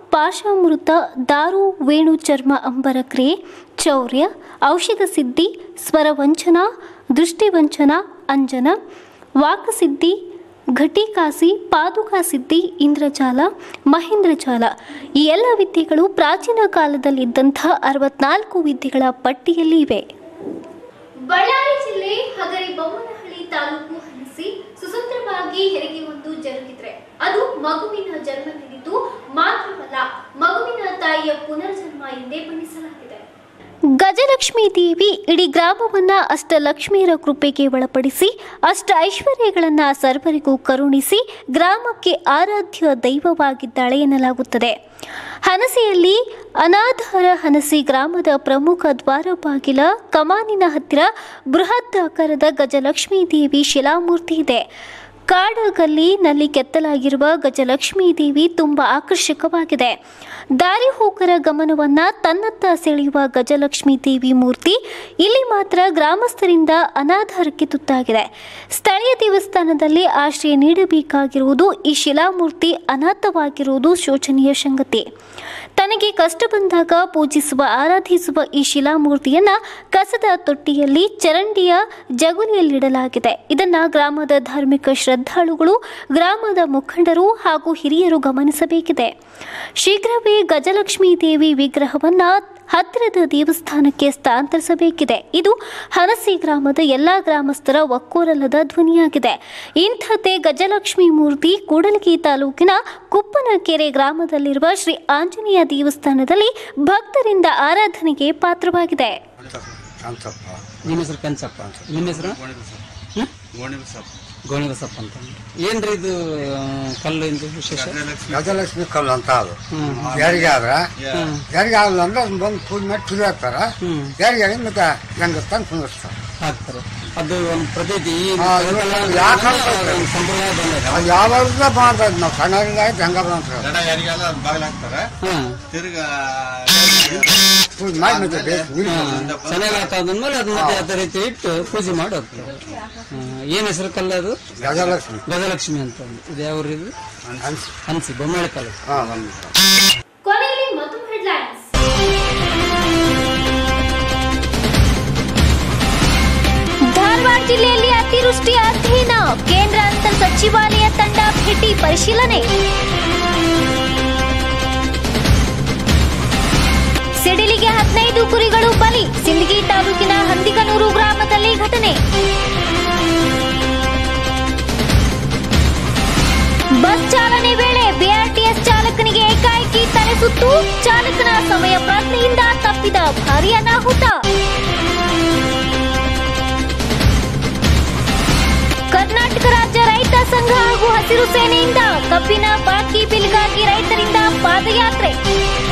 ಪಾಶಾಮೃತ ದಾರು ವೇಣು ಚರ್ಮ ಅಂಬರ ಕ್ರಿಯೆ ಚೌರ್ಯ ಔಷಧ ಸಿದ್ಧಿ ಸ್ವರವಂಚನ ದೃಷ್ಟಿವಂಚನ ಅಂಜನ ವಾಕಸಿದ್ಧಿ ಘಟಿಕಾಸಿ ಪಾದುಕಾ ಸಿದ್ಧಿ ಇಂದ್ರಜಾಲ ಮಹೇಂದ್ರಜಾಲ ಈ ಎಲ್ಲ ವಿದ್ಯೆಗಳು ಪ್ರಾಚೀನ ಕಾಲದಲ್ಲಿದ್ದಂಥ ಅರವತ್ನಾಲ್ಕು ವಿದ್ಯೆಗಳ ಪಟ್ಟಿಯಲ್ಲಿ ಇವೆ ಬಳ್ಳಾರಿ ಜಿಲ್ಲೆ ಹಗರಿ ಬೊಮ್ಮನಹಳ್ಳಿ ತಾಲೂಕು ಹನಸಿ ಸುಸೂತ್ರವಾಗಿ ಹೆರಿಗೆ ಒಂದು ಜರುಗಿದ್ರೆ ಅದು ಮಗುವಿನ ಜನ್ಮ ನೀಡಿದ್ದು ಮಾತ್ರವಲ್ಲ ಮಗುವಿನ ತಾಯಿಯ ಪುನರ್ಜನ್ಮ ಎಂದೇ ಬಣ್ಣಿಸಲಾಗಿದೆ ಗಜಲಕ್ಷ್ಮೀ ದೇವಿ ಇಡೀ ಗ್ರಾಮವನ್ನ ಅಷ್ಟಲಕ್ಷ್ಮಿಯರ ಕೃಪೆಗೆ ಒಳಪಡಿಸಿ ಅಷ್ಟ ಐಶ್ವರ್ಯಗಳನ್ನ ಸರ್ವರಿಗೂ ಕರುಣಿಸಿ ಗ್ರಾಮಕ್ಕೆ ಆರಾಧ್ಯ ದೈವವಾಗಿದ್ದಾಳೆ ಎನ್ನಲಾಗುತ್ತದೆ ಹನಸಿಯಲ್ಲಿ ಅನಾಧಾರ ಹನಸಿ ಗ್ರಾಮದ ಪ್ರಮುಖ ದ್ವಾರ ಬಾಗಿಲ ಕಮಾನಿನ ಹತ್ತಿರ ಬೃಹತ್ ಆಕಾರದ ಗಜಲಕ್ಷ್ಮೀ ದೇವಿ ಶಿಲಾಮೂರ್ತಿ ಇದೆ ಕಾಡಗಲ್ಲಿನಲ್ಲಿ ಕೆತ್ತಲಾಗಿರುವ ಗಜಲಕ್ಷ್ಮೀ ದೇವಿ ತುಂಬ ಆಕರ್ಷಕವಾಗಿದೆ ದಾರಿ ಹೋಕರ ಗಮನವನ್ನ ತನ್ನತ್ತ ಸೆಳೆಯುವ ಗಜಲಕ್ಷ್ಮೀ ದೇವಿ ಮೂರ್ತಿ ಇಲ್ಲಿ ಮಾತ್ರ ಗ್ರಾಮಸ್ಥರಿಂದ ಅನಾಧಾರಕ್ಕೆ ತುತ್ತಾಗಿದೆ ಸ್ಥಳೀಯ ದೇವಸ್ಥಾನದಲ್ಲಿ ಆಶ್ರಯ ನೀಡಬೇಕಾಗಿರುವುದು ಈ ಶಿಲಾಮೂರ್ತಿ ಅನಾಥವಾಗಿರುವುದು ಶೋಚನೀಯ ಸಂಗತಿ ತನಗೆ ಕಷ್ಟ ಬಂದಾಗ ಪೂಜಿಸುವ ಆರಾಧಿಸುವ ಈ ಶಿಲಾಮೂರ್ತಿಯನ್ನ ಕಸದ ತೊಟ್ಟಿಯಲ್ಲಿ ಚರಂಡಿಯ ಜಗುಲಿಯಲ್ಲಿಡಲಾಗಿದೆ ಇದನ್ನ ಗ್ರಾಮದ ಧಾರ್ಮಿಕ ಶ್ರದ್ಧಾಳುಗಳು ಗ್ರಾಮದ ಮುಖಂಡರು ಹಾಗೂ ಹಿರಿಯರು ಗಮನಿಸಬೇಕಿದೆ ಶೀಘ್ರವೇ ಗಜಲಕ್ಷ್ಮೀ ದೇವಿ ವಿಗ್ರಹವನ್ನ ಹತ್ತಿರದ ದೇವಸ್ಥಾನಕ್ಕೆ ಸ್ಥಳಾಂತರಿಸಬೇಕಿದೆ ಇದು ಹನಸಿ ಗ್ರಾಮದ ಎಲ್ಲಾ ಗ್ರಾಮಸ್ಥರ ಒಕ್ಕೋರಲದ ಧ್ವನಿಯಾಗಿದೆ ಇಂಥದ್ದೇ ಗಜಲಕ್ಷ್ಮಿ ಮೂರ್ತಿ ಕೂಡಲಗಿ ತಾಲೂಕಿನ ಕುಪ್ಪನಕೆರೆ ಗ್ರಾಮದಲ್ಲಿರುವ ಶ್ರೀ ಆಂಜನೇಯ ದೇವಸ್ಥಾನದಲ್ಲಿ ಭಕ್ತರಿಂದ ಆರಾಧನೆಗೆ ಪಾತ್ರವಾಗಿದೆ ನಿಮ್ಮ ಹೆಸರು ಕೆಂಚಪ್ಪ ಅಂತ ನಿಮ್ಮ ಹೆಸರು ಗೋಣಿಬಸಪ್ಪ ಅಂತ ಏನ್ರಿ ಇದು ಆ, ಕಲ್ಲು ಎಂದು ವಿಶೇಷ ಗಜಲಕ್ಷ್ಮಿ ಕಲ್ಲು ಅಂತ ಅದು ಯಾರಿಗೆ ಆದ್ರ ಯಾರಿಗೆ ಆಗಲ್ಲ ಅಂದ್ರೆ ಅದನ್ನ ಬಂದು ಪೂಜೆ ಮಾಡಿ ತುರಿ ಹಾಕ್ತಾರ ಯಾರಿಗೆ ಆಗಿ ಮತ್ತೆ ಗಂಗ ತಂದು ಕುಂದಿರ್ತಾರ ಹಾಕ್ತಾರೆ ಅದು ಒಂದು ಪ್ರತೀತಿ ಈ ಹಾ, ಇದು ಯಾಕ್ ಹಾಕ್ತಾರೆ? ಒಂದು ಸಂಪ್ರದಾಯ ಬಂದೈತೆ. ಅದು ಯಾವಾಗ ಮಾಡ್ತಾರೆ ನಾವು ಸಣ್ಣದಾಗಿ ಹಂಗ ಬಂತ ಪೂಜೆ ಮಾಡಿ ಮತ್ತೆ ಬೇಕು ನಿಲ್ಸೋದು. ಚೆನ್ನಾಗಿ ಆತಾದ್ಮೇಲೆ ಅದು ಮತ್ತೆ ಅದೇ ರೀತಿ ಇಟ್ಟು ಪೂಜೆ ಮಾಡಿ ಹೋಗ್ತಾರೆ ಏನ್ ಹೆಸರು ಕಲ್ಲು ಅದು ಗಜಲಕ್ಷ್ಮಿ ಗಜಲಕ್ಷ್ಮಿ ಅಂತ ಒಂದು. ಇದು ಯಾವ ಊರು ಇದು ಹನ್ಸಿ ಬೊಮ್ಮಳೆ ಕಲ್ಲು ಹಾ ಬಂದು ಕೊನೆಯಲ್ಲಿ ಮತ್ತೊಂದು ಹೆಡ್ಲೈನ್ಸ್ ಧಾರವಾಡ ಜಿಲ್ಲೆಯಲ್ಲಿ ಅತಿವೃಷ್ಟಿ ಅಧ್ಯಯನ ಕೇಂದ್ರ ಅಂತರ್ ಸಚಿವಾಲಯ ತಂಡ ಭೇಟಿ ಪರಿಶೀಲನೆ ಸಿಡಿಲಿಗೆ ಹದಿನೈದು ಕುರಿಗಳು ಬಲಿ ಸಿಂದಗಿ ತಾಲೂಕಿನ ಹಂದಿಗನೂರು ಗ್ರಾಮದಲ್ಲಿ ಘಟನೆ ಬಸ್ ಚಾಲನೆ ವೇಳೆ ಬಿಆರ್ಟಿಎಸ್ ಚಾಲಕನಿಗೆ ಏಕಾಏಕಿ ತಲೆ ಸುತ್ತು ಚಾಲಕನ ಸಮಯ ಪ್ರಜ್ಞೆಯಿಂದ ತಪ್ಪಿದ ಭಾರೀ ಅನಾಹುತ ಕರ್ನಾಟಕ ರಾಜ್ಯ ರೈತ ಸಂಘ ಹಾಗೂ ಹಸಿರು ಸೇನೆಯಿಂದ ಕಬ್ಬಿನ ಬಾಕಿ ಬಿಲ್ಗಾಗಿ ರೈತರಿಂದ ಪಾದಯಾತ್ರೆ